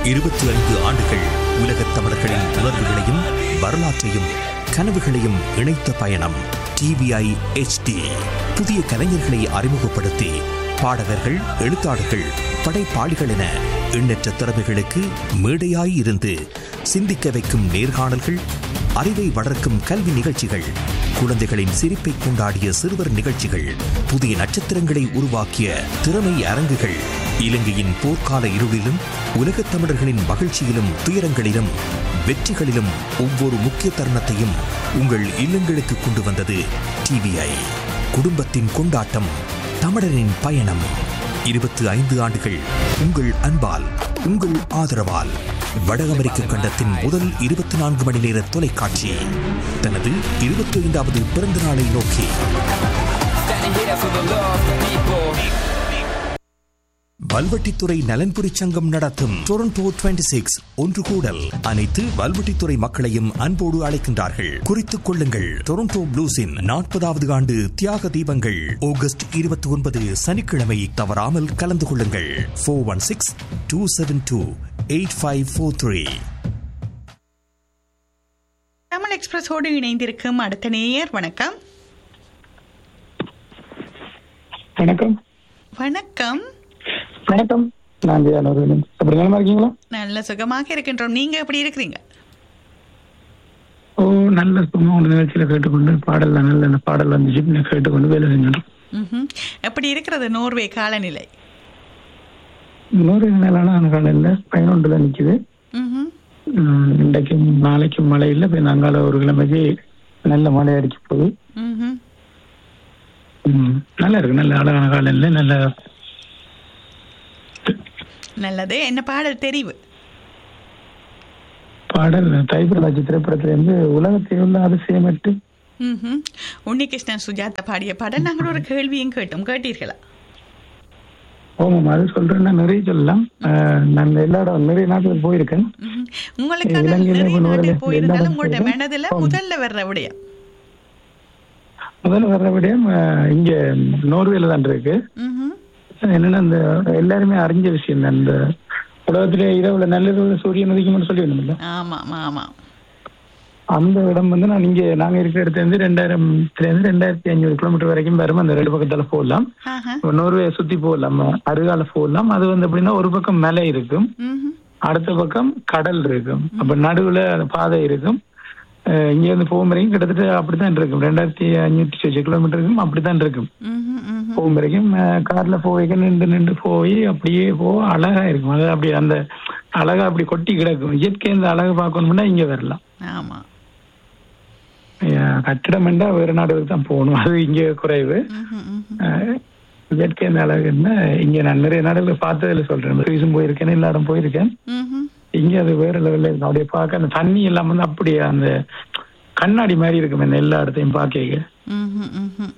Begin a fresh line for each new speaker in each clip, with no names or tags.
இருபத்தி ஐந்து ஆண்டுகள் உலகத் தமிழர்களின் உணர்வுகளையும் வரலாற்றையும் கனவுகளையும் இணைத்த பயணம் டிவிஐ HD புதிய கலைஞர்களை அறிமுகப்படுத்தி பாடகர்கள் எழுத்தாளர்கள் படைப்பாளிகள் என எண்ணற்ற திறமைகளுக்கு மேடையாய் இருந்து சிந்திக்க வைக்கும் நேர்காணல்கள் அறிவை வளர்க்கும் கல்வி நிகழ்ச்சிகள் குழந்தைகளின் சிரிப்பை கொண்டாடிய சிறுவர் நிகழ்ச்சிகள் புதிய நட்சத்திரங்களை உருவாக்கிய திறமை அரங்குகள் இலங்கையின் போர்க்கால இருளிலும் உலகத் தமிழர்களின் மகிழ்ச்சியிலும் துயரங்களிலும் வெற்றிகளிலும் ஒவ்வொரு முக்கிய தருணத்தையும் உங்கள் இல்லங்களுக்கு கொண்டு வந்தது டிவிஐ குடும்பத்தின் கொண்டாட்டம் தமிழரின் பயணம் இருபத்தி ஐந்து ஆண்டுகள் உங்கள் அன்பால் உங்கள் ஆதரவால் வட அமெரிக்க கண்டத்தின் முதல் இருபத்தி நான்கு மணி நேர தொலைக்காட்சி தனது இருபத்தி ஐந்தாவது பிறந்த நாளை நோக்கி
Standing here for the love of the people.
Valvettithurai நலன்புரி சங்கம் நடத்தும் டொரண்டோ 26 சிக்ஸ் ஒன்று கூடல் அனைத்து வல்வெட்டித்துறை மக்களையும் அன்போடு அழைக்கின்றார்கள் குறித்துக் கொள்ளுங்கள் டொரண்டோ ப்ளூஸின் நாற்பதாவது ஆண்டு தியாக தீபங்கள் ஆகஸ்ட் இருபத்தி ஒன்பது சனிக்கிழமை தவறாமல் கலந்து கொள்ளுங்கள் four one six two seven two eight five four three
Tamil எக்ஸ்பிரஸோடு இணைந்திருக்கும் அடுத்த நேயர் வணக்கம்
வணக்கம்
வணக்கம்
வணக்கம் நான் ஜெயானூர் அப்படி நலமா இருக்கீங்களா
நல்ல சுகமாக இருக்கின்றோம் நீங்க எப்படி இருக்கிறீங்க
ஓ நல்ல சும்மா உங்க நிகழ்ச்சியில கேட்டுக்கொண்டு பாடல் நல்ல அந்த பாடல் வந்துச்சு நான் கேட்டுக்கொண்டு வேலை செஞ்சோம்
ம்ஹும். எப்படி இருக்கிறது நோர்வே காலநிலை
நூறு நாளான காலையில் பதினொன்றுல நிக்குது
ம்ஹும்.
உம், இன்றைக்கும் நாளைக்கும் மழை இல்லை போய் நாங்கால ஒரு கிழமைக்கு நல்ல மழை அடிக்க போகுது
ம்ஹும்.
உம், நல்லா இருக்கு நல்ல அழகான காலையில் நல்ல
நல்லது என்ன பாடல் தெரிவு
பாடல் தைப்பிரதாட்சி திரைப்படத்துல இருந்து உலகத்தில் உள்ள அதிசயமட்டு
ம்ஹும். உன்னிகிருஷ்ணன் சுஜாதா பாடிய பாடல் நாங்கள் ஒரு கேள்வியும் கேட்டோம் கேட்டீர்களா
ஓமாம் அது சொல்றேன்னா நிறைய சொல்லலாம் அஹ், நான் எல்லா இடம் நிறைய நாட்டுக்கு போயிருக்கேன்
ம்ஹும். உங்களுக்காக
இலங்கையில
நிறைய
இப்ப நூறுல
நாட்டுக்கு போயிருந்தாலும்
எல்லா
உங்களோட
இடத்துலயும்
மனதுல
ஆமா.
முதல்ல வர்ற விடயம்
முதல்ல வர்ற விடயம் அஹ், இங்க நோர்வேல தான் இருக்கு
ம்ஹும்.
என்னன்னா இந்த எல்லாருமே அறிஞ்ச விஷயம் தான் இந்த உலகத்திலே இரவுல நள்ளிரவுல சூரியன் உதிக்கும்னு சொல்லி வேணும்ல
ஆமா ஆமா
அந்த இடம் வந்து நான் இங்க நாங்க இருக்கிற இடத்துல இருந்து ரெண்டாயிரத்துல இருந்து ரெண்டாயிரத்தி ஐநூறு கிலோமீட்டர் வரைக்கும் வரும் அந்த ரெண்டு பக்கத்தால போகலாம்
ஆஹா.
நோர்வே சுத்தி போகலாம் அருகால போகலாம் அது வந்து எப்படின்னா ஒரு பக்கம் மலை இருக்கும்
ம்ஹும்.
அடுத்த பக்கம் கடல் இருக்கும் அப்ப நடுவுல அந்த பாதை இருக்கும் அஹ் இங்க இருந்து போகும் வரைக்கும் கிட்டத்தட்ட அப்படித்தான் இருக்கும் ரெண்டாயிரத்தி அஞ்சூற்றி சொச்ச கிலோமீட்டருக்கும் அப்படித்தான் இருக்கும்
ம்ஹும். ம்ஹும்.
போகும் வரைக்கும் அஹ், கார்ல போய் நின்று நின்று போய் அப்படியே போ அழகா இருக்கும் அது அப்படி அந்த அழகா அப்படி கொட்டி கிடக்கும் இயற்கை இந்த அழகு பார்க்கணும்னா இங்க வரலாம்
ஆமா
அஹ், கட்டிடம் என்றா வேற நாடுகளுக்கு தான் போகணும் அது இங்க குறைவு
ம்ஹும். ம்ஹும்.
அஹ், இயற்கை இந்த அழகுன்னா இங்க நான் நிறைய நாடுகள் பார்த்ததுல சொல்றேன் சுவிசும் போயிருக்கேன் எல்லா இடம் போயிருக்கேன்
ம்ஹும்.
இங்க அது வேற லெவல்ல இருக்கும் அப்படியே பார்க்க அந்த தண்ணி எல்லாம் வந்து அப்படியே அந்த கண்ணாடி மாதிரி இருக்கும் இந்த எல்லா இடத்தையும் பார்க்க
ம்ஹும். ம்ஹும்.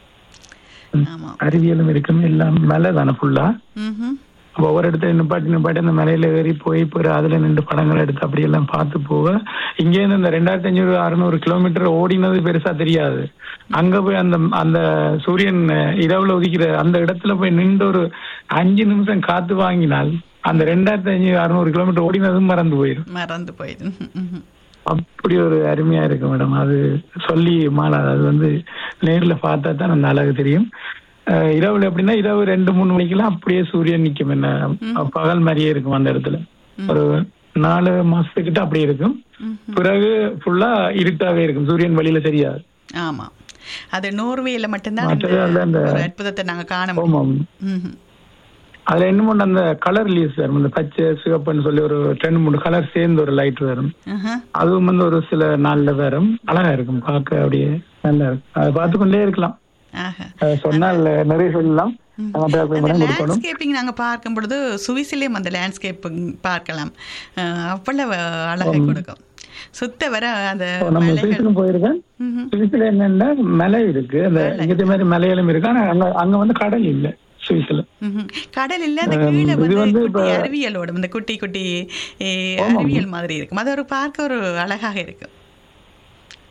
ஆமா
அறிவியலும் இருக்கும் எல்லாம் மலை தானே ஃபுல்லா
ம்ஹும்.
அப்ப ஒவ்வொரு இடத்துல நிப்பாட்டி நிப்பாட்டி அந்த மலையில ஏறி போய் போய் அதுல நின்று படங்கள் எடுத்து அப்படி எல்லாம் பார்த்து போக இங்க இருந்து இந்த ரெண்டாயிரத்தி அஞ்சூறு அறுநூறு கிலோமீட்டர் ஓடினது பெருசா தெரியாது அங்க போய் அந்த அந்த சூரியன் இரவுல உதிக்கிற அந்த இடத்துல போய் நின்று ஒரு அஞ்சு நிமிஷம் காத்து வாங்கினால் அந்த ரெண்டாயிரத்தி அஞ்சூறு அறுநூறு கிலோமீட்டர் ஓடினதும் மறந்து போயிடும்
மறந்து போயிடு ம்ஹும். ம்ஹும்.
அப்படி ஒரு அருமையா இருக்கு மேடம் அது சொல்லி மாறாது அது வந்து நேர்ல பார்த்தா தான் அந்த அழகு தெரியும் அஹ் இரவுல எப்படின்னா இரவு ரெண்டு மூணு மணிக்கெல்லாம் அப்படியே சூரியன் நிக்கும் என்ன பகல் மாதிரியே இருக்கும் அந்த இடத்துல ஒரு நாலு மாசத்துக்கிட்ட அப்படி இருக்கும் பிறகு ஃபுல்லா இருட்டாவே இருக்கும் சூரியன் வெளியில தெரியாது
ஆமா அது நோர்வேல மட்டும்தான்
மற்றது
இந்த
அதுல அந்த-
ஒரு அற்புதத்தை நாங்க காண முடியும்
ஆமாம்
ம்ஹும்.
அதுல இன்னும் ஒண்ணு அந்த கலர் ரிலீஸ் வரும் இந்த பச்சை சிவப்புன்னு சொல்லி ஒரு ரெண்டு மூணு கலர் சேர்ந்து ஒரு லைட் வரும்
ஆஹா.
அதுவும் வந்து ஒரு சில நாள்ல வரும் அழகா இருக்கும் பார்க்க அப்படியே நல்லா இருக்கும் அதை பார்த்து கொண்டே இருக்கலாம்
ஆஹா.
அஹ் சொன்னால் நிறைய சொல்லலாம் நம்ம போய் அப்படி
அந்த
படம் கொடுக்கணும்
லேண்ட்ஸ்கேப்பிங் நாங்க பார்க்கும் பொழுது சுவிசிலேயும் அந்த லேண்ட்ஸ்கேப் பார்க்கலாம் அஹ் அவ்வளவு அழகை கொடுக்கும் சுத்த வர அந்த
நம்ம
மலைகள்
சுவிஸ்லும் போயிருக்கேன்
ம்ஹும்.
சுவிஸ்ல என்னன்னா மலை இருக்கு அந்த இங்கிட்ட மாதிரி மலையாளம் இருக்கு ஆனா அங்க அங்க வந்து கடல் இல்ல சுவிஸ்ல
ம்ஹும். கடல் இல்ல அந்த
ஆம்,
கீழே
இது
வந்து
வந்து
குட்டி
இப்ப-
அறிவியலோட இந்த குட்டி குட்டி ஏ, அறிவியல் மாதிரி இருக்கும் அது ஒரு பார்க்க ஒரு அழகாக இருக்கும்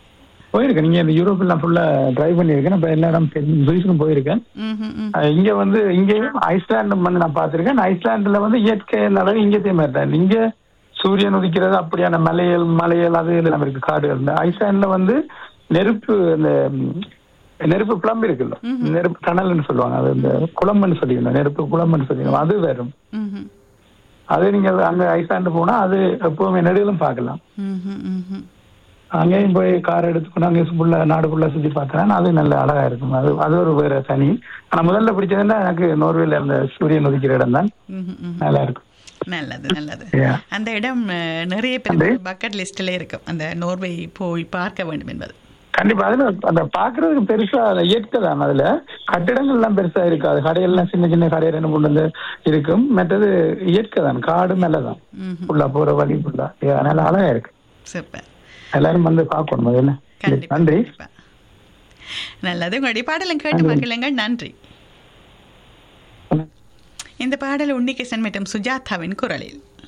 போயிருக்கேன் நீங்க இந்த யூரோப்லாம் ஃபுல்லா டிரைவ் பண்ணியிருக்கேன் இப்ப எல்லா இடம் பெரிய- சுவிஸுக்கும் போயிருக்கேன்
ம்ஹும், ம்.
அஹ் இங்க வந்து இங்கேயும் ஐஸ்லாந்து வந்து நான் பார்த்திருக்கேன் ஐஸ்லாந்துல வந்து இயற்கை நடவு இங்கத்தே மாதிரி தான் இங்க சூரியன் உதிக்கிறது அப்படியான மலையல் மலையல் அது எல்லாம் இருக்கு காடுகள் இந்த ஐஸ்லாந்துல வந்து நெருப்பு அந்த ம், நெருப்பு பிளம்பு இருக்குல்ல நெருப்பு டனல்னு சொல்லுவாங்க அது இந்த குளம்புன்னு சொல்லிக்கணும் நெருப்பு குளம்புன்னு சொல்லிக்கணும் அது வரும்
ம்ஹும்,
அது நீங்க அங்க ஐஸ்லாந்து போனா அது எப்பவுமே நெடுவிலும் பார்க்கலாம்
ம்ஹும், ம்ஹும்.
அங்கேயும் போய் கார் எடுத்துக்கணும் அங்கே ஃபுல்லா நாடு ஃபுல்லா சுத்தி பார்த்தேன் அது நல்ல அழகா இருக்கும் அது அது ஒரு வேற தனி ஆனா முதல்ல பிடிச்சதுன்னா எனக்கு நோர்வேல அந்த சூரியன் உதிக்கிற இடம் தான்
ம்ஹும், ம்ஹும்.
நல்லா இருக்கும்
நல்லது நல்லது
Yeah.
அந்த இடம் அஹ், நிறைய பேர் பக்கெட் லிஸ்ட்ல இருக்கும் அந்த நோர்வே போய் பார்க்க வேண்டும் என்பது
கண்டிப்பா அதுல அந்த பாக்குறதுக்கு பெருசா அந்த இயற்கை தான் அதுல கட்டிடங்கள் எல்லாம் பெருசா இருக்காது கடைகள் எல்லாம் சின்ன சின்ன கடை ரெண்டு மூணு வந்து இருக்கும் மற்றது இயற்கை தான் காடு மேல தான் ஃபுல்லா போற வழி ஃபுல்லா அதனால அழகா இருக்கு
சூப்பர்
எல்லாரும் வந்து பார்க்கணும் முதல்ல
கண்டிப்பா
நன்றி
கண்டிப்பா. நல்லது உங்களுடைய பாடலும் கேட்டு மகிழுங்கள் நன்றி இந்த பாடல் உன்னிகிருஷ்ணன் மற்றும் சுஜாதாவின் குரலில்